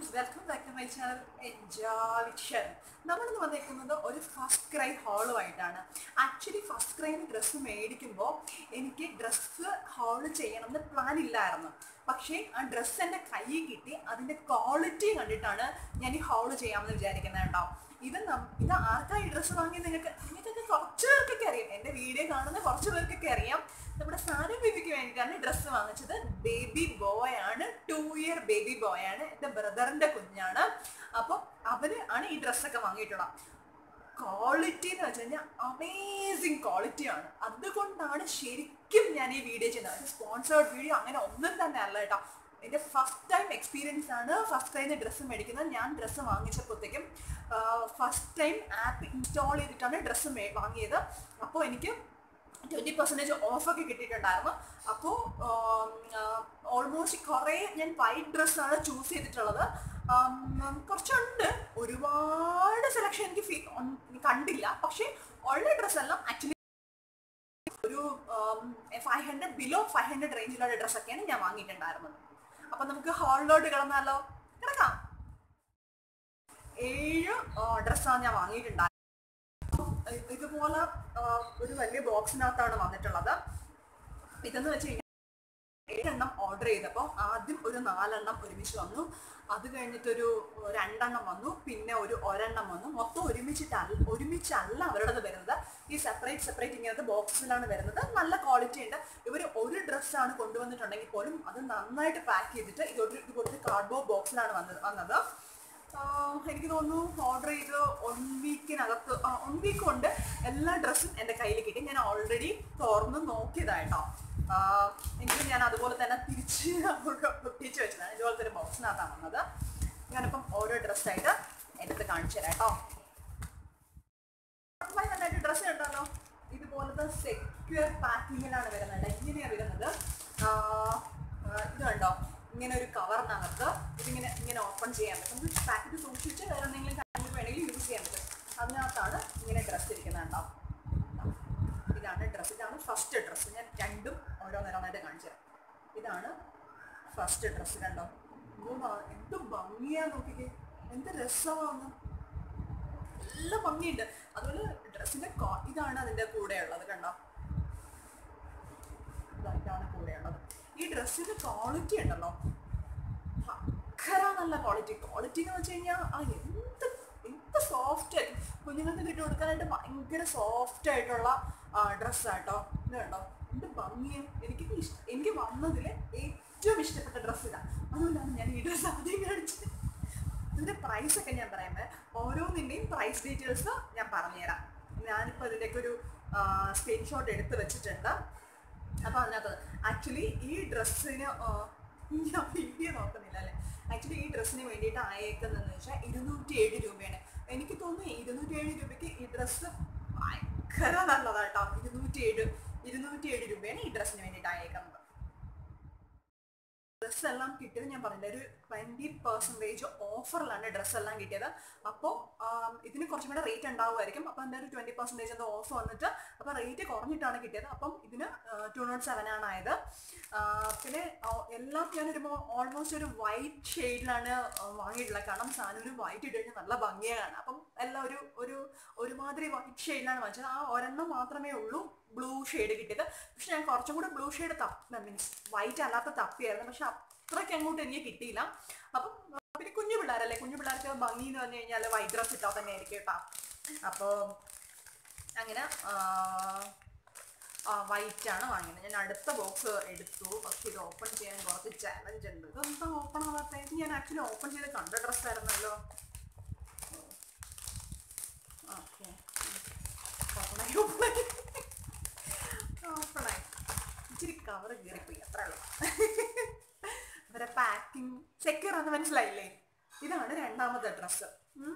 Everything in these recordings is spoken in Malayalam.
Friends welcome back to my channel enjoy ഷൻ നമ്മളിന്ന് വന്നിരിക്കുന്നത് ഒരു ഫസ്റ്റ് ക്രൈ ഹോളുമായിട്ടാണ് ആക്ച്വലി ഫസ്റ്റ് ക്രൈന് ഡ്രസ്സ് മേടിക്കുമ്പോൾ എനിക്ക് ഡ്രസ്സ് ഹോള് ചെയ്യണമെന്ന് പ്ലാൻ ഇല്ലായിരുന്നു പക്ഷേ ആ ഡ്രസ്സ് എൻ്റെ കയ്യിൽ കിട്ടി അതിൻ്റെ ക്വാളിറ്റി കണ്ടിട്ടാണ് ഞാൻ ഈ ഹോള് ചെയ്യാമെന്ന് വിചാരിക്കുന്നത് കേട്ടോ ഇത് നം- ഇത് ആർക്കാ ഈ ഡ്രസ്സ് വാങ്ങി നിങ്ങൾക്ക് നിങ്ങൾക്കൊക്കെ കുറച്ച് പേർക്കൊക്കെ അറിയാം എൻ്റെ വീഡിയോ കാണുന്ന കുറച്ച് പേർക്കൊക്കെ അറിയാം നമ്മുടെ സാനം ബേബിക്ക് വേണ്ടിയിട്ടാണ് ഡ്രസ്സ് വാങ്ങിച്ചത് ബേബി ബോയ് ആണ് ടു ഇയർ ബേബി ബോയ് ആണ് എൻ്റെ ബ്രദറിന്റെ കുഞ്ഞാണ് അപ്പോൾ അവന് ആണ് ഈ ഡ്രസ്സൊക്കെ വാങ്ങിയിട്ടുള്ളത് ക്വാളിറ്റി എന്ന് വെച്ച് കഴിഞ്ഞാൽ അമേസിങ് ക്വാളിറ്റിയാണ് അതുകൊണ്ടാണ് ശരിക്കും ഞാൻ ഈ വീഡിയോ ചെയ്യുന്നത് സ്പോൺസേർഡ് വീഡിയോ അങ്ങനെ ഒന്നും തന്നെ അല്ല കേട്ടോ എൻ്റെ ഫസ്റ്റ് ടൈം എക്സ്പീരിയൻസ് ആണ് ഫസ്റ്റ് ടൈം ഡ്രസ്സ് മേടിക്കുന്നത് ഞാൻ ഡ്രസ്സ് വാങ്ങിച്ചപ്പോഴത്തേക്കും ഫസ്റ്റ് ടൈം ആപ്പ് ഇൻസ്റ്റാൾ ചെയ്തിട്ടാണ് ഡ്രസ്സ് വാങ്ങിയത് അപ്പോൾ എനിക്ക് ട്വൻറ്റി പെർസെൻറ്റേജ് ഓഫൊക്കെ കിട്ടിയിട്ടുണ്ടായിരുന്നു അപ്പോൾ ഓൾമോസ്റ്റ് കുറേ ഞാൻ വൈറ്റ് ഡ്രസ്സാണ് ചൂസ് ചെയ്തിട്ടുള്ളത് ആം, കുറച്ചുണ്ട് ഒരുപാട് സെലക്ഷൻ എനിക്ക് ഫീ കണ്ടില്ല പക്ഷേ ഉള്ള ഡ്രസ്സെല്ലാം ആക്ച്വലി ഒരു five hundred below five hundred റേഞ്ചിലുള്ള ഡ്രസ്സൊക്കെയാണ് ഞാൻ വാങ്ങിയിട്ടുണ്ടായിരുന്നത് അപ്പം നമുക്ക് ഹാളിലോട്ട് കിടന്നാലോ കിടക്കാം ഏഴ് ഡ്രസ്സാണ് ഞാൻ വാങ്ങിയിട്ടുണ്ടായിരുന്നത് ഇ- ഇതുപോലെ ആ, ഒരു വലിയ ബോക്സിനകത്താണ് വന്നിട്ടുള്ളത് ഇതെന്ന് വെച്ച് കഴിഞ്ഞാൽ ഏഴെണ്ണം ഓർഡർ ചെയ്തപ്പോൾ ആദ്യം ഒരു നാലെണ്ണം ഒരുമിച്ച് വന്നു അത് കഴിഞ്ഞിട്ടൊരു രണ്ടെണ്ണം വന്നു പിന്നെ ഒരു ഒരെണ്ണം വന്നു മൊത്തം ഒരുമിച്ചിട്ടല്ല ഒരുമിച്ചല്ല അവരുടേത് വരുന്നത് ഈ സെപ്പറേറ്റ് സെപ്പറേറ്റ് ഇങ്ങനത്തെ ബോക്സിലാണ് വരുന്നത് നല്ല ക്വാളിറ്റി ഉണ്ട് ഇവർ ഒരു ഡ്രസ്സാണ് കൊണ്ടുവന്നിട്ടുണ്ടെങ്കിൽ പോലും അത് നന്നായിട്ട് പാക്ക് ചെയ്തിട്ട് ഇതൊരു ഇതുപോലത്തെ കാർഡ്ബോർഡ് ബോക്സിലാണ് വന്നത് വന്നത് ആഹ് എനിക്ക് തോന്നുന്നു ഓർഡർ ചെയ്ത് വൺ വീക്കിനകത്ത് വൺ വീക്ക് കൊണ്ട് എല്ലാ ഡ്രസ്സും എൻ്റെ കയ്യിൽ കിട്ടി ഞാൻ ഓൾറെഡി തുറന്ന് നോക്കിയതായിട്ടോ ആഹ് എങ്കിലും ഞാൻ അതുപോലെ തന്നെ തിരിച്ച് അവിടെ ഒട്ടിച്ച് വെച്ചതാണ് ഇതുപോലത്തെ ഒരു ബോക്സിനകത്താണ് വന്നത് ഞാനിപ്പം ഓരോ ഡ്രസ്സായിട്ട് എടുത്ത് കാണിച്ചു തരാം കേട്ടോ ഉറപ്പായും നന്നായിട്ട് ഡ്രസ്സ് ഉണ്ടല്ലോ ഇതുപോലത്തെ സെക്യൂർ പാക്കിങ്ങിലാണ് വരുന്നത് ഇങ്ങനെയാണ് വരുന്നത് ആഹ് ആഹ് ഇത് കണ്ടോ ഇങ്ങനെ ഒരു കവറിനകത്ത് ഇതിങ്ങനെ ഇങ്ങനെ ഓപ്പൺ ചെയ്യാൻ പറ്റും നമുക്ക് പാക്കറ്റ് സൂക്ഷിച്ച് വേറെ എന്തെങ്കിലും കാര്യങ്ങൾ വേണമെങ്കിൽ യൂസ് ചെയ്യാൻ പറ്റും അതിനകത്താണ് ഇങ്ങനെ ഡ്രസ്സ് ഇരിക്കുന്നത് കേട്ടോ ഇതാണ് ഡ്രസ്സ് ഇതാണ് ഫസ്റ്റ് ഡ്രസ്സ് ഞാൻ രണ്ടും ഓരോന്നോരോന്നായിട്ട് കാണിച്ചു തരാം ഇതാണ് ഫസ്റ്റ് ഡ്രസ്സ് കണ്ടോ ഓ, ഭ- എന്ത് ഭംഗിയാ നോക്കിക്കേ എന്ത് രസമാണ് നല്ല ഭംഗിയുണ്ട് അതുപോലെ ഡ്രസ്സിന്റെ ഇതാണ് അതിന്റെ കൂടെ ഉള്ളത് കണ്ടോ ഇതാ, ഇതാണ് കൂടെ ഉള്ളത് ഈ ഡ്രസ്സിന്റെ ക്വാളിറ്റി ഉണ്ടല്ലോ ഭയങ്കര നല്ല ക്വാളിറ്റി ക്വാളിറ്റി എന്ന് വെച്ച് കഴിഞ്ഞാൽ ആ എന്ത് എന്ത് സോഫ്റ്റ് കുഞ്ഞുങ്ങൾക്ക് ഇട്ട് കൊടുക്കാനായിട്ട് ഭയങ്കര സോഫ്റ്റ് ആയിട്ടുള്ള ഡ്രസ്സാട്ടോ ഇത് കണ്ടോ എന്ത് ഭംഗിയും എനിക്ക് ഇഷ്- എനിക്ക് വന്നതിൽ ഏറ്റവും ഇഷ്ടപ്പെട്ട ഡ്രസ്സ് ഇതാ അതുകൊണ്ടാണ് ഞാൻ ഈ ഡ്രസ്സ് ആദ്യം കാണിച്ചത് ഇതിന്റെ പ്രൈസ് ഒക്കെ ഞാൻ പറയുന്നത് ഓരോന്നിൻ്റെയും പ്രൈസ് ഡീറ്റെയിൽസ് ഞാൻ പറഞ്ഞുതരാം ഞാനിപ്പോൾ ഇതിൻ്റെയൊക്കെ ഒരു സ്ക്രീൻഷോട്ട് എടുത്ത് വെച്ചിട്ടുണ്ട് അപ്പോൾ അതിനകത്ത് ആക്ച്വലി ഈ ഡ്രസ്സിന് ഞാൻ വീഡിയോ നോക്കുന്നില്ല അല്ലേ ആക്ച്വലി ഈ ഡ്രസ്സിന് വേണ്ടിയിട്ട് ആയേക്കുന്നതെന്ന് വെച്ചാൽ ഇരുന്നൂറ്റി ഏഴ് രൂപയാണ് എനിക്ക് തോന്നുന്നു ഇരുന്നൂറ്റി ഏഴ് രൂപയ്ക്ക് ഈ ഡ്രസ്സ് ഭയങ്കര നല്ലതാട്ടോ ഇരുന്നൂറ്റി ഏഴ് ഇരുന്നൂറ്റി ഏഴ് രൂപയാണ് ഈ ഡ്രസ്സിന് വേണ്ടിയിട്ട് ആയേക്കുന്നത് ഡ്രസ്സ് എല്ലാം കിട്ടിയത് ഞാൻ പറഞ്ഞില്ല ഒരു ട്വൻറ്റി പെർസെൻറ്റേജ് ഓഫറിലാണ് ഡ്രസ്സ് എല്ലാം കിട്ടിയത് അപ്പോൾ ഇതിന് കുറച്ചും കൂടെ റേറ്റ് ഉണ്ടാവുമായിരിക്കും അപ്പോൾ എൻ്റെ ഒരു ട്വൻറ്റി പെർസെൻറ്റേജ് എന്തോ ഓഫ് വന്നിട്ട് അപ്പോൾ റേറ്റ് കുറഞ്ഞിട്ടാണ് കിട്ടിയത് അപ്പം ഇതിന് ടു നോട്ട് സെവൻ ആണ് ആയത് ആ, പിന്നെ ആ, എല്ലാം ഞാനൊരു ഓൾമോസ്റ്റ് ഒരു വൈറ്റ് ഷെയ്ഡിലാണ് വാങ്ങിയിട്ടുള്ളത് കാരണം സാധനം ഒരു വൈറ്റ് ഇട്ട് കഴിഞ്ഞാൽ നല്ല ഭംഗിയാണ് അപ്പം എല്ലാം ഒരു ഒരു ഒരുമാതിരി വൈറ്റ് ഷെയ്ഡിലാണ് വാങ്ങിച്ചത് ആ ഒരെണ്ണം മാത്രമേ ഉള്ളൂ ബ്ലൂ ഷെയ്ഡ് കിട്ടിയത് പക്ഷെ ഞാൻ കുറച്ചും കൂടെ ബ്ലൂ ഷെയ്ഡ് തപ്പ മീൻസ് വൈറ്റ് അല്ലാത്ത തപ്പിയായിരുന്നു പക്ഷെ അത്രയ്ക്ക് അങ്ങോട്ട് എനിക്ക് കിട്ടിയില്ല അപ്പം ആ, പിന്നെ കുഞ്ഞു പിള്ളേരല്ലേ കുഞ്ഞു പിള്ളേർക്ക് ഭംഗി എന്ന് പറഞ്ഞു കഴിഞ്ഞാൽ വൈറ്റ് ഡ്രസ് ഇട്ടാൽ തന്നെ ആയിരിക്കും കേട്ടോ അപ്പോൾ അങ്ങനെ വൈറ്റ് ആണ് വാങ്ങിയത് ഞാൻ അടുത്ത ബോക്സ് എടുത്തു പക്ഷെ ഇത് ഓപ്പൺ ചെയ്യാൻ കുറച്ച് ചാലഞ്ച് ഉണ്ട് ഇതെന്താ ഓപ്പൺ ആവാത്ത ഇത് ഞാൻ ആക്ച്വലി ഓപ്പൺ ചെയ്ത് കണ്ട ഡ്രസ് ആയിരുന്നല്ലോ ഓക്കെ ഓപ്പണായി ഓപ്പണായി ഓപ്പണായി ഇച്ചിരി കവർ കീറിപ്പോയി അത്രേ ഉള്ളൂ അവരെ പാക്കിംഗ് സെക്യൂർ ആണെന്ന് മനസ്സിലായില്ലേ ഇതാണ് രണ്ടാമത്തെ ഡ്രസ്സ്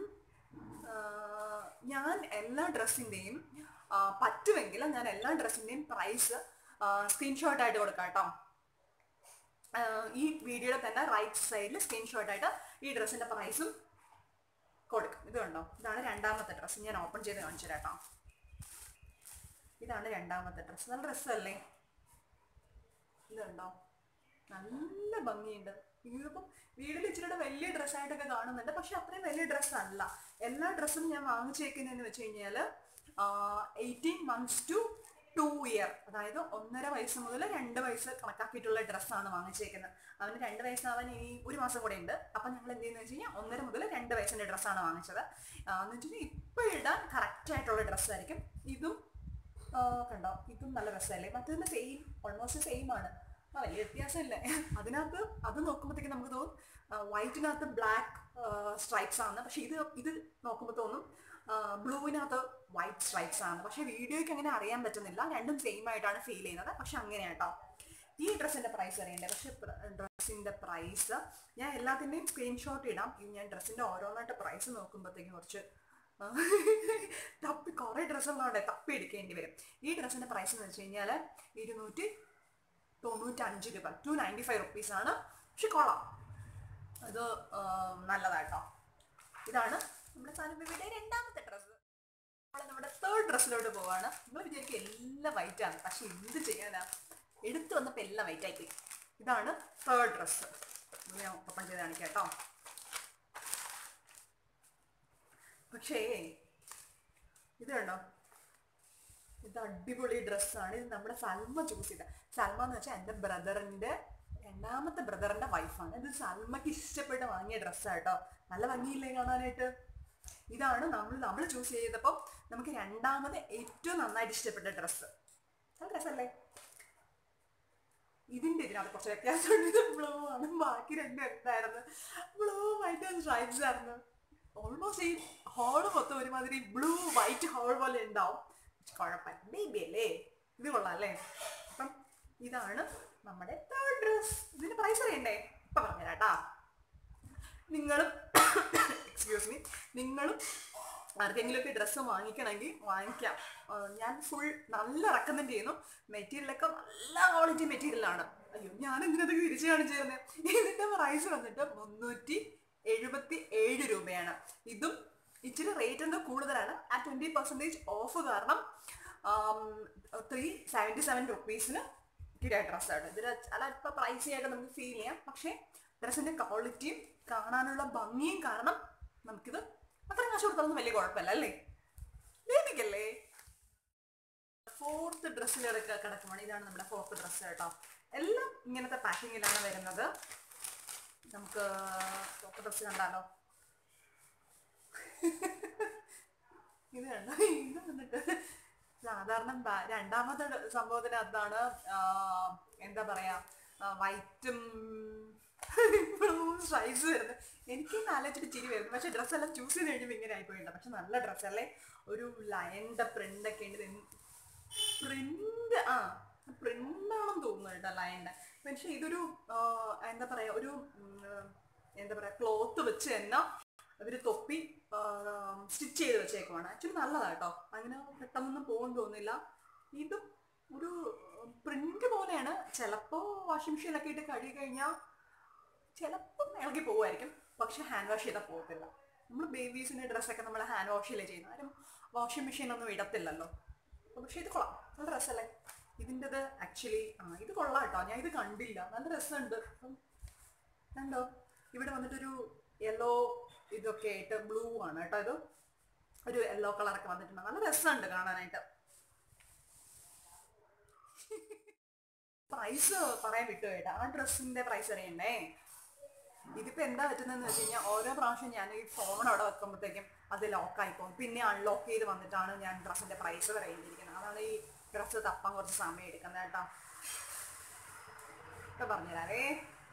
ഞാൻ എല്ലാ ഡ്രസ്സിൻ്റെയും പറ്റുമെങ്കിൽ ഞാൻ എല്ലാ ഡ്രസ്സിൻ്റെയും പ്രൈസ് സ്ക്രീൻഷോട്ട് ആയിട്ട് കൊടുക്കാം കേട്ടോ ആഹ് ഈ വീഡിയോയുടെ തന്നെ റൈറ്റ് സൈഡിൽ സ്ക്രീൻഷോട്ട് ആയിട്ട് ഈ ഡ്രസ്സിന്റെ പ്രൈസും കൊടുക്കും ഇത് കണ്ടോ ഇതാണ് രണ്ടാമത്തെ ഡ്രസ്സ് ഞാൻ ഓപ്പൺ ചെയ്ത് കാണിച്ചു തരാം കേട്ടോ ഇതാണ് രണ്ടാമത്തെ ഡ്രസ്സ് നല്ല ഡ്രസ്സല്ലേ ഇത് കണ്ടോ നല്ല ഭംഗിയുണ്ട് ഇതിപ്പം വീട്ടിൽ ഇച്ചിരി വലിയ ഡ്രസ്സായിട്ടൊക്കെ കാണുന്നുണ്ട് പക്ഷെ അത്രയും വലിയ ഡ്രസ്സ് അല്ല എല്ലാ ഡ്രസ്സും ഞാൻ വാങ്ങിച്ചേക്കുന്നതെന്ന് വെച്ച് കഴിഞ്ഞാൽ eighteen months to two year അതായത് ഒന്നര വയസ്സ് മുതൽ രണ്ട് വയസ്സ് കണക്കാക്കിയിട്ടുള്ള ഡ്രസ്സാണ് വാങ്ങിച്ചേക്കുന്നത് അവന് രണ്ട് വയസ്സാവാൻ ഇനി ഒരു മാസം കൂടെ ഉണ്ട് അപ്പം ഞങ്ങൾ എന്ത് ചെയ്യുന്നത് വെച്ച് കഴിഞ്ഞാൽ ഒന്നര മുതൽ രണ്ട് വയസ്സിൻ്റെ ഡ്രസ്സാണ് വാങ്ങിച്ചത് ആ, എന്ന് വെച്ച് കഴിഞ്ഞാൽ ഇപ്പോൾ ഇടാൻ കറക്റ്റ് ആയിട്ടുള്ള ഡ്രസ്സായിരിക്കും ഇതും ആ, കണ്ടോ ഇതും നല്ല രസമല്ലേ മറ്റേതിന് സെയിം ഓൾമോസ്റ്റ് സെയിം ആണ് ആ വലിയ വ്യത്യാസമില്ലേ അതിനകത്ത് അത് നോക്കുമ്പോഴത്തേക്ക് നമുക്ക് തോന്നും വൈറ്റിനകത്ത് ബ്ലാക്ക് സ്ട്രൈപ്സ് ആണ് പക്ഷെ ഇത് ഇത് നോക്കുമ്പോൾ തോന്നും ബ്ലൂവിനകത്ത് വൈറ്റ് സ്ട്രൈപ്സ് ആണ് പക്ഷെ വീഡിയോയ്ക്ക് അങ്ങനെ അറിയാൻ പറ്റുന്നില്ല രണ്ടും സെയിം ആയിട്ടാണ് ഫീൽ ചെയ്യുന്നത് പക്ഷെ അങ്ങനെയാണ് കേട്ടോ ഈ ഡ്രസ്സിന്റെ പ്രൈസ് അറിയണ്ടേ പക്ഷെ ഡ്രസ്സിന്റെ പ്രൈസ് ഞാൻ എല്ലാത്തിൻ്റെയും സ്ക്രീൻഷോട്ട് ഇടാം ഈ ഞാൻ ഡ്രസ്സിന്റെ ഓരോന്നായിട്ട് പ്രൈസ് നോക്കുമ്പോഴത്തേക്കും കുറച്ച് ആ, തപ്പി കുറേ ഡ്രസ്സുള്ളതുകൊണ്ട് തപ്പി എടുക്കേണ്ടി വരും ഈ ഡ്രസ്സിന്റെ പ്രൈസ് എന്ന് വെച്ച് കഴിഞ്ഞാൽ ഇരുന്നൂറ്റി തൊണ്ണൂറ്റഞ്ച് രൂപ ടു നയൻറ്റി ഫൈവ് റുപ്പീസ് ആണ് പക്ഷെ കൊള്ളാം ഇത് ആ, നല്ലതാട്ടോ ഇതാണ് നമ്മുടെ സാനുബിയുടെ രണ്ടാമത്തെ ഡ്രസ്സ് നമ്മൾ നമ്മുടെ തേർഡ് ഡ്രസ്സിലോട്ട് പോവാണ് നിങ്ങൾ വിചാരിക്കും എല്ലാം വൈറ്റ് ആണ് പക്ഷെ എന്ത് ചെയ്യാനാ എടുത്തു വന്നപ്പോൾ എല്ലാം വൈറ്റ് ആയി പോയി ഇതാണ് തേർഡ് ഡ്രസ്സ് ഞാൻ ഓപ്പൺ ചെയ്ത് കാണിക്കാം കേട്ടോ പക്ഷേ ഇത് കണ്ടോ ഇത് അടിപൊളി ഡ്രസ്സാണ് ഇത് നമ്മുടെ സൽമ ചൂസ് ചെയ്ത സൽമ എന്ന് വെച്ചാൽ എൻ്റെ ബ്രദറിൻ്റെ രണ്ടാമത്തെ ബ്രദറിൻ്റെ വൈഫാണ് ഇത് സൽമയ്ക്ക് ഇഷ്ടപ്പെട്ട് വാങ്ങിയ ഡ്രസ്സാണ് കേട്ടോ നല്ല ഭംഗിയില്ലേ കാണാനായിട്ട് ഇതാണ് നമ്മൾ നമ്മൾ ചൂസ് ചെയ്തപ്പോൾ നമുക്ക് രണ്ടാമത് ഏറ്റവും നന്നായിട്ട് ഇഷ്ടപ്പെട്ട ഡ്രസ്സ് നല്ല ഡ്രസ്സല്ലേ ഇതിന്റെ ഇതിനകത്ത് കുറച്ച് വ്യത്യാസമുണ്ട് ഇത് ബ്ലൂ ആണ് ബാക്കി രണ്ടും എന്തായിരുന്നു ബ്ലൂ വൈറ്റ് സ്ട്രൈപ്സ് ആയിരുന്നു ഓൾമോസ്റ്റ് ഈ ഹോള് മൊത്തം ഒരുമാതിരി ബ്ലൂ വൈറ്റ് ഹോൾ പോലെ ഉണ്ടാവും കുഴപ്പമില്ല ബേബി അല്ലേ ഇത് കൊള്ളാം അല്ലേ അപ്പം ഇതാണ് നമ്മുടെ തേർഡ് ഡ്രസ് ഇതിന്റെ പ്രൈസ് അറിയണ്ടേ ഇപ്പൊ പറഞ്ഞുതരാട്ടാ നിങ്ങളും എക്സ്ക്യൂസ് മീ നിങ്ങളും ആർക്കെങ്കിലുമൊക്കെ ഡ്രസ്സ് വാങ്ങിക്കണമെങ്കിൽ വാങ്ങിക്കാം ആ, ഞാൻ ഫുൾ നല്ല റെക്കമെൻഡ് ചെയ്യുന്നു മെറ്റീരിയലൊക്കെ നല്ല ക്വാളിറ്റി മെറ്റീരിയലാണ് അയ്യോ ഞാൻ എന്തിനതൊക്കെ തിരിച്ചു കാണിച്ചു തരുന്നത് ഇതിന്റെ പ്രൈസ് വന്നിട്ട് മുന്നൂറ്റി എഴുപത്തി ഏഴ് രൂപയാണ് ഇതും ഇച്ചിരി റേറ്റ് എന്തോ കൂടുതലാണ് ആ ട്വൻറ്റി പെർസെൻറ്റേജ് ഓഫ് കാരണം ത്രീ സെവൻറ്റി സെവൻ റുപ്പീസിന് കിട്ടിയ ഡ്രസ്സാണ് ഇതിൽ അല്ല ഇപ്പം പ്രൈസി ആയിട്ട് നമുക്ക് ഫീൽ ചെയ്യാം പക്ഷേ ഡ്രസ്സിൻ്റെ ക്വാളിറ്റിയും കാണാനുള്ള ഭംഗിയും കാരണം നമുക്കിത് അത്രയും കാശ് കൊടുത്താലൊന്നും വലിയ കുഴപ്പമില്ല അല്ലേ ബേബിക്കല്ലേ ഫോർത്ത് ഡ്രസ്സിലൊക്കെ കിടക്കുവാണ് ഇതാണ് നമ്മുടെ ഫോർത്ത് ഡ്രസ്സ് കേട്ടോ എല്ലാം ഇങ്ങനത്തെ പാക്കിങ്ങിലാണ് വരുന്നത് നമുക്ക് ഫോർത്ത് ഡ്രസ്സ് കണ്ടാലോ ഇത് കണ്ടോ ഇത് വന്നിട്ട് സാധാരണ ബ- രണ്ടാമത്തെ ഡ- സംഭവത്തിനകത്താണ് ആ, എന്താ പറയാ വൈറ്റും സ്ട്രൈസ് വരുന്നത് എനിക്ക് ആലോചിച്ചിട്ട് ചിരി വരുന്നു പക്ഷെ ഡ്രസ്സ് എല്ലാം ചൂസ് ചെയ്ത് കഴിയുമ്പോൾ ഇങ്ങനെ ആയിപ്പോയിട്ടുണ്ട് പക്ഷെ നല്ല ഡ്രസ്സ് അല്ലേ ഒരു ലയൻ്റെ പ്രിന്റ് ഒക്കെ ഉണ്ട് പ്രിന്റ് ആ പ്രിന്റ് ആണെന്ന് തോന്നുന്നു കേട്ടോ ലയൻ്റെ പക്ഷെ ഇതൊരു ആ, എന്താ പറയാ ഒരു ഉം, എന്താ പറയാ ക്ലോത്ത് വെച്ച് തന്നെ അവര് തൊപ്പി സ്റ്റിച്ച് ചെയ്ത് വെച്ചേക്കുവാണ് ആക്ച്വലി നല്ലതാട്ടോ അങ്ങനെ പെട്ടെന്നൊന്നും പോകാൻ തോന്നില്ല ഇതും ഒരു പ്രിന്റ് പോലെയാണ് ചിലപ്പോൾ വാഷിംഗ് മെഷീനിലൊക്കെ ഇട്ട് കഴുകി കഴിഞ്ഞാൽ ചിലപ്പം ഇളകി പോകുമായിരിക്കും പക്ഷെ ഹാൻഡ് വാഷ് ചെയ്താൽ പോകത്തില്ല നമ്മൾ ബേബീസിൻ്റെ ഡ്രസ്സൊക്കെ നമ്മൾ ഹാൻഡ് വാഷ് ചെയ്യലേ ചെയ്യുന്നത് ആരും വാഷിംഗ് മെഷീനൊന്നും ഇടത്തില്ലല്ലോ അപ്പോൾ പക്ഷെ ഇത് കൊള്ളാം നല്ല ഡ്രസ്സല്ലേ ഇതിൻ്റെത് ആക്ച്വലി ആ ഇത് കൊള്ളാം കേട്ടോ ഞാൻ ഇത് കണ്ടില്ല നല്ല രസമുണ്ട് അപ്പം കണ്ടോ ഇവിടെ വന്നിട്ടൊരു യെല്ലോ ഇതൊക്കെ ആയിട്ട് ബ്ലൂ ആണ് കേട്ടോ ഇത് ഒരു യെല്ലോ കളറൊക്കെ വന്നിട്ടുണ്ട് നല്ല രസമുണ്ട് കാണാനായിട്ട് പ്രൈസ് പറയാൻ വിട്ടു കേട്ടോ ആ ഡ്രസ്സിന്റെ പ്രൈസ് അറിയണ്ടേ ഇതിപ്പോ എന്താ പറ്റുന്നതെന്ന് വെച്ച് കഴിഞ്ഞാൽ ഓരോ പ്രാവശ്യം ഞാൻ ഈ ഫോൺ അവിടെ വെക്കുമ്പോഴത്തേക്കും അത് ലോക്കായി പോകും പിന്നെ അൺലോക്ക് ചെയ്ത് വന്നിട്ടാണ് ഞാൻ ഡ്രസ്സിന്റെ പ്രൈസ് പറയേണ്ടിയിരിക്കുന്നത് അതാണ് ഈ ഡ്രസ്സ് തപ്പാൻ കുറച്ച് സമയം എടുക്കുന്നത് കേട്ടോ ഇപ്പൊ പറഞ്ഞുതരാവേ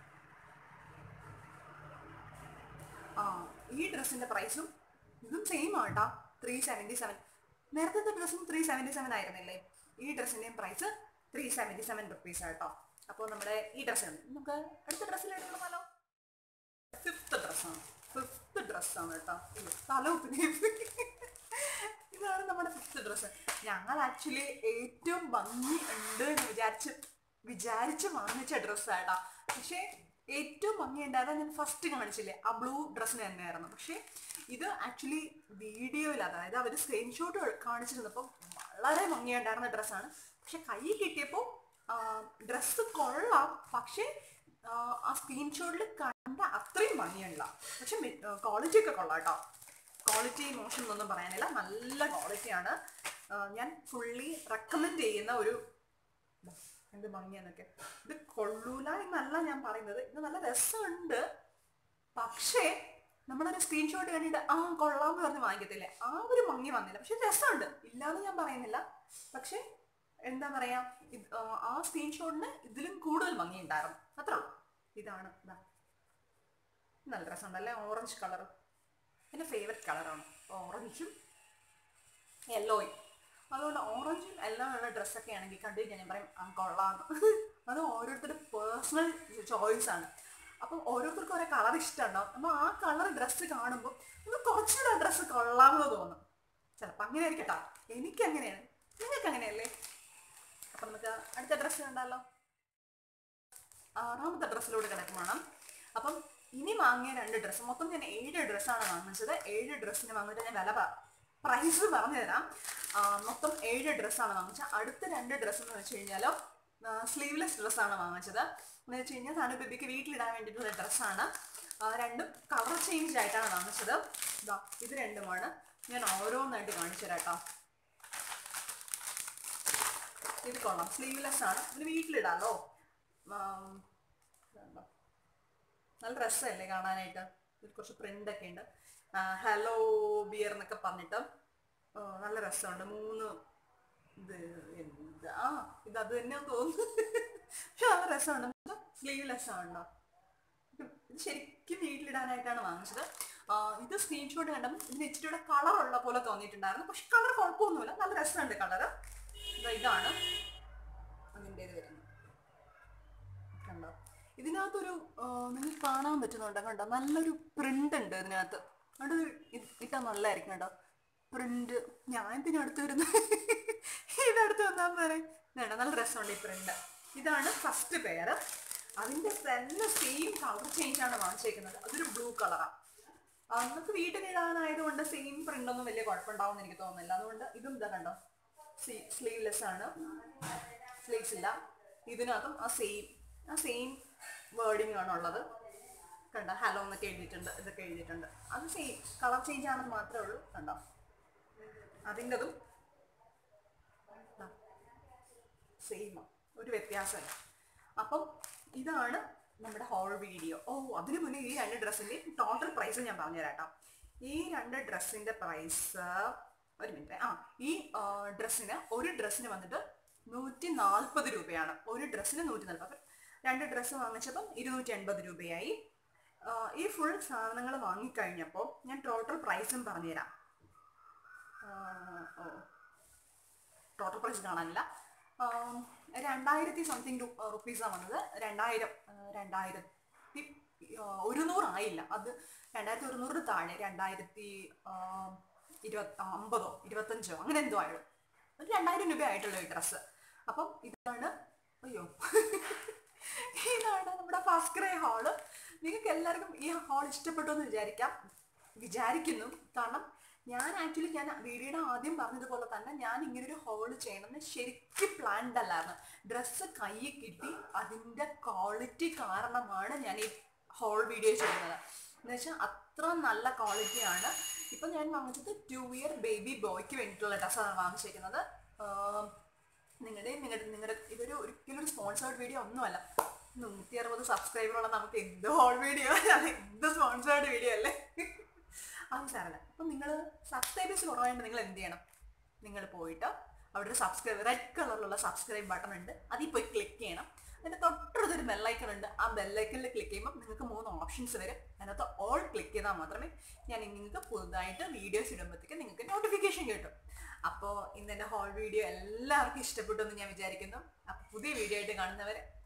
ആ ഈ ഡ്രസ്സിന്റെ പ്രൈസും ഇതും സെയിം ആട്ടാ ത്രീ സെവൻറ്റി സെവൻ നേരത്തെ ഡ്രസ്സും ത്രീ സെവൻറ്റി സെവൻ ആയിരുന്നില്ലേ ഈ ഡ്രസ്സിന്റെയും price three seventy seven rupees ആട്ടോ അപ്പോൾ നമ്മുടെ ഈ ഡ്രസ്സ് നമുക്ക് അടുത്ത ഡ്രസ്സിൽ എടുക്കണമല്ലോ ഫിഫ്ത്ത് ഡ്രസ്സാണ് ഫിഫ്ത്ത് ഡ്രസ്സാണ് കേട്ടോ അയ്യോ, തല കുത്തിനെ ഇതാണ് നമ്മുടെ ഫിഫ്ത്ത് ഡ്രസ്സ് ഞങ്ങൾ ആക്ച്വലി ഏറ്റവും ഭംഗി ഉണ്ട് എന്ന് വിചാരിച്ച് വിചാരിച്ച് വാങ്ങിച്ച ഡ്രസ്സായിട്ടാ പക്ഷേ ഏറ്റവും ഭംഗി ഉണ്ടായത് ഞാൻ ഫസ്റ്റ് കാണിച്ചില്ലേ ആ ബ്ലൂ ഡ്രസ്സിന് തന്നെയായിരുന്നു പക്ഷേ ഇത് ആക്ച്വലി വീഡിയോയിൽ അതായത് അവർ സ്ക്രീൻഷോട്ട് കാണിച്ചിരുന്നപ്പോൾ വളരെ ഭംഗിയുണ്ടായിരുന്ന ഡ്രസ്സാണ് പക്ഷെ കൈ കിട്ടിയപ്പോൾ ഡ്രസ്സ് കൊള്ളാം പക്ഷേ ആ സ്ക്രീൻഷോട്ടിൽ കണ്ട അത്രയും ഭംഗിയല്ല പക്ഷെ ക്വാളിറ്റി ഒക്കെ കൊള്ളാം കേട്ടോ ക്വാളിറ്റി മോശം എന്നൊന്നും പറയാനില്ല നല്ല ക്വാളിറ്റിയാണ് ഞാൻ ഫുള്ളി റെക്കമെൻഡ് ചെയ്യുന്ന ഒരു ദാ, എന്ത് ഭംഗിയാന്നൊക്കെ ഇത് കൊള്ളൂല എന്നല്ല ഞാൻ പറയുന്നത് ഇത് നല്ല രസമുണ്ട് പക്ഷേ നമ്മളൊരു സ്ക്രീൻഷോട്ട് കണ്ടിട്ട് ആ കൊള്ളാമെന്ന് പറഞ്ഞ് വാങ്ങിക്കത്തില്ലേ ആ ഒരു ഭംഗി വന്നില്ല പക്ഷെ രസമുണ്ട് ഇല്ലാന്ന് ഞാൻ പറയുന്നില്ല പക്ഷെ എന്താ പറയാ ഇത്, ആ, ആ സ്ക്രീൻഷോട്ടിന് ഇതിലും കൂടുതൽ ഭംഗി ഉണ്ടായിരുന്നു അത്ര ഉള്ളൂ ഇതാണ് ഇതാ നല്ല രസമുണ്ടല്ലേ ഓറഞ്ച് കളർ എൻ്റെ ഫേവററ്റ് കളറാണ് ഓറഞ്ചും യെല്ലോയും അതുകൊണ്ട് ഓറഞ്ചും എല്ലാം ഉള്ള ഡ്രസ്സൊക്കെ ആണെങ്കിൽ കണ്ടു കഴിഞ്ഞാൽ ഞാൻ പറയും ആ കൊള്ളാന്ന് അത് ഓരോരുത്തരുടെ പേഴ്സണൽ ചോയ്സ് ആണ് അപ്പം ഓരോരുത്തർക്കും ഓരോ കളർ ഇഷ്ടമുണ്ടാവും അപ്പോൾ ആ കളർ ഡ്രസ്സ് കാണുമ്പോൾ നമുക്ക് കുറച്ചുകൂടെ ആ ഡ്രസ്സ് കൊള്ളാമെന്ന് തോന്നും ചിലപ്പോൾ അങ്ങനെ ആയിരിക്കട്ടോ എനിക്ക് അങ്ങനെയാണ് നിങ്ങൾക്ക് അങ്ങനെയല്ലേ അപ്പം നമുക്ക് അടുത്ത ഡ്രസ്സ് കണ്ടാലോ ആറാമത്തെ ഡ്രസ്സിലൂടെ കിടക്കുമാണ് അപ്പം ഇനി വാങ്ങിയ രണ്ട് ഡ്രസ്സ് മൊത്തം ഞാൻ ഏഴ് ഡ്രസ്സാണ് വാങ്ങിച്ചത് ഏഴ് ഡ്രസ്സിന് വാങ്ങിയിട്ട് ഞാൻ വില പ്രൈസ് പറഞ്ഞു തരാം ആ, മൊത്തം ഏഴ് ഡ്രസ്സാണ് വാങ്ങിച്ചത് അടുത്ത രണ്ട് ഡ്രസ്സ് എന്ന് വെച്ച് കഴിഞ്ഞാൽ സ്ലീവ്ലെസ് ഡ്രസ്സാണ് വാങ്ങിച്ചത് എന്ന് വെച്ച് കഴിഞ്ഞാൽ സാനു ബേബിക്ക് വീട്ടിലിടാൻ വേണ്ടിയിട്ടുള്ള ഡ്രസ്സാണ് രണ്ടും കളർ ചേഞ്ച് ആയിട്ടാണ് വാങ്ങിച്ചത് ഇതാ ഇത് രണ്ടുമാണ് ഞാൻ ഓരോന്നായിട്ട് കാണിച്ചു തരാം കേട്ടോ ഇത് കൊള്ളാം സ്ലീവ്ലെസ് ആണ് ഇത് വീട്ടിലിടാലോ ആം, കണ്ടോ? നല്ല രസമല്ലേ കാണാനായിട്ട് ഇതിൽ കുറച്ച് പ്രിന്റ് ഒക്കെ ഉണ്ട് ഹലോ ബിയർ എന്നൊക്കെ പറഞ്ഞിട്ട് ആ, നല്ല രസമുണ്ട് മൂന്ന് ഇത് എന്താ ആ ഇത് അത് തന്നെയാന്ന് തോന്നുന്നു പക്ഷെ നല്ല രസമുണ്ട് സ്ലീവ്ലെസ് ആണോ ഇത് ഇത് ശരിക്കും വീട്ടിലിടാനായിട്ടാണ് വാങ്ങിച്ചത് ആ, ഇത് സ്ക്രീൻഷോട്ട് കണ്ടപ്പോൾ ഇതിന് ഇച്ചിരി കളർ ഉള്ള പോലെ തോന്നിയിട്ടുണ്ടായിരുന്നു പക്ഷെ കളർ കുഴപ്പമൊന്നുമില്ല നല്ല രസമുണ്ട് കളർ ഇതാണ് അതിൻ്റെ ഇത് വരുന്നത് കണ്ടോ ഇതിനകത്തൊരു നിങ്ങൾക്ക് കാണാൻ പറ്റുന്നുണ്ടോ കണ്ടോ നല്ലൊരു പ്രിന്റ് ഉണ്ട് ഇതിനകത്ത് അത് ഇട്ടാ നല്ലതായിരിക്കും കേട്ടോ പ്രിന്റ് ഞാൻ ഇതിന് അടുത്ത് വരുന്നത് ഇതടുത്ത് വന്നാൽ പോരെ വേണ്ട നല്ല രസമുണ്ട് ഈ പ്രിന്റ് ഇതാണ് ഫസ്റ്റ് പെയർ അതിന്റെ തന്നെ സെയിം കളർ ചേഞ്ച് ആണ് വാങ്ങിച്ചേക്കുന്നത് അതൊരു ബ്ലൂ കളറാണ് നമുക്ക് വീട്ടിലിടാനായതുകൊണ്ട് സെയിം പ്രിന്റ് ഒന്നും വലിയ കുഴപ്പമുണ്ടാവും എനിക്ക് തോന്നുന്നില്ല അതുകൊണ്ട് ഇതും ഇതാ കണ്ടോ സ്ലീവ്ലെസ് ആണ് സ്ലീവ്സ് ഇല്ല ഇതിനകത്തും ആ സെയിം ആ സെയിം വേർഡിങ് ആണ് ഉള്ളത് കണ്ടോ ഹലോ എന്നൊക്കെ എഴുതിയിട്ടുണ്ട് ഇതൊക്കെ എഴുതിയിട്ടുണ്ട് അത് സെയിം കളർ ചേഞ്ച് ആണെന്ന് മാത്രമേ ഉള്ളൂ കണ്ടോ അതിൻ്റെതും സെയിം ഒരു വ്യത്യാസമില്ല അപ്പം ഇതാണ് നമ്മുടെ ഹോൾ വീഡിയോ ഓ അതിനു മുന്നേ ഈ രണ്ട് ഡ്രസ്സിൻ്റെ ടോട്ടൽ പ്രൈസ് ഞാൻ പറഞ്ഞുതരാം കേട്ടോ ഈ രണ്ട് ഡ്രസ്സിൻ്റെ പ്രൈസ് ഒരു മിനിറ്റ് ആ ഈ ഡ്രസ്സിന് ഒരു ഡ്രസ്സിന് വന്നിട്ട് നൂറ്റി നാൽപ്പത് രൂപയാണ് ഒരു ഡ്രസ്സിന് നൂറ്റി നാൽപ്പത് രണ്ട് ഡ്രസ്സ് വാങ്ങിച്ചപ്പം ഇരുന്നൂറ്റി എൺപത് രൂപയായി ആ, ഈ ഫുൾ സാധനങ്ങൾ വാങ്ങിക്കഴിഞ്ഞപ്പോൾ ഞാൻ ടോട്ടൽ പ്രൈസും പറഞ്ഞുതരാം ആ, ഓ ടോട്ടൽ പ്രൈസ് കാണാനില്ല ആം, രണ്ടായിരത്തി സംതിങ് റുപ്പീസാണ് വന്നത് രണ്ടായിരം ആ, രണ്ടായിരത്തി ആ, ഒരുന്നൂറായില്ല അത് രണ്ടായിരത്തി ഒരുന്നൂറിന് താഴെ രണ്ടായിരത്തി ആ, ഇരുപത് ആ, അമ്പതോ ഇരുപത്തഞ്ചോ അങ്ങനെ എന്തോ ആയുള്ളൂ ഒരു രണ്ടായിരം രൂപ ആയിട്ടുള്ള ഈ ഡ്രസ്സ് അപ്പം ഇതാണ് അയ്യോ ഇതാണ് നമ്മുടെ ഫസ്റ്റ് ക്രൈ ഹാള് നിങ്ങൾക്ക് എല്ലാവർക്കും ഈ ഹാൾ ഇഷ്ടപ്പെട്ടു എന്ന് വിചാരിക്കാം വിചാരിക്കുന്നു കാരണം ഞാൻ ആക്ച്വലി ഞാൻ വീഡിയോയുടെ ആദ്യം പറഞ്ഞതുപോലെ തന്നെ ഞാൻ ഇങ്ങനെ ഒരു ഹോൾ ചെയ്യണമെന്ന് ശരിക്കും പ്ലാൻഡ് അല്ലായിരുന്നു ഡ്രസ്സ് കയ്യിൽ കിട്ടി അതിൻ്റെ ക്വാളിറ്റി കാരണമാണ് ഞാൻ ഈ ഹോൾ വീഡിയോ ചെയ്യുന്നത് എന്ന് വെച്ചാൽ അത്ര നല്ല ക്വാളിറ്റിയാണ് ഇപ്പം ഞാൻ വാങ്ങിച്ചത് ടു ഇയർ ബേബി ബോയ്ക്ക് വേണ്ടിയിട്ടുള്ള ഡ്രസ്സാണ് വാങ്ങിച്ചിരിക്കുന്നത് ആം, നിങ്ങളുടെ നിങ്ങളുടെ നിങ്ങളുടെ ഇതൊരു ഒരിക്കലും ഒരു സ്പോൺസേർഡ് വീഡിയോ ഒന്നുമല്ല നൂറ്റി അറുപത് സബ്സ്ക്രൈബറുള്ള നമുക്ക് എന്ത് ഹോൾ വീഡിയോ എന്ത് സ്പോൺസേർഡ് വീഡിയോ അല്ലേ അത് സാരല്ല അപ്പം നിങ്ങൾ സബ്സ്ക്രൈബേഴ്സ് കുറവായിട്ട് നിങ്ങൾ എന്ത് ചെയ്യണം നിങ്ങൾ പോയിട്ട് അവിടെ ഒരു സബ്സ്ക്രൈബ് റെഡ് കളറിലുള്ള സബ്സ്ക്രൈബ് ബട്ടൺ ഉണ്ട് അതിൽ പോയി ക്ലിക്ക് ചെയ്യണം അതിൻ്റെ തൊട്ടടുത്തൊരു ബെല്ലൈക്കൺ ഉണ്ട് ആ ബെല്ലൈക്കണിൽ ക്ലിക്ക് ചെയ്യുമ്പോൾ നിങ്ങൾക്ക് മൂന്ന് ഓപ്ഷൻസ് വരും അതിനകത്ത് ഓൾ ക്ലിക്ക് ചെയ്താൽ മാത്രമേ ഞാൻ നിങ്ങൾക്ക് പുതുതായിട്ട് വീഡിയോസ് ഇടുമ്പോഴത്തേക്ക് നിങ്ങൾക്ക് നോട്ടിഫിക്കേഷൻ കിട്ടും അപ്പോൾ ഇന്ന് എൻ്റെ ഹോൾ വീഡിയോ എല്ലാവർക്കും ഇഷ്ടപ്പെട്ടു എന്ന് ഞാൻ വിചാരിക്കുന്നു അപ്പോൾ പുതിയ വീഡിയോ ആയിട്ട് കാണുന്നവരെ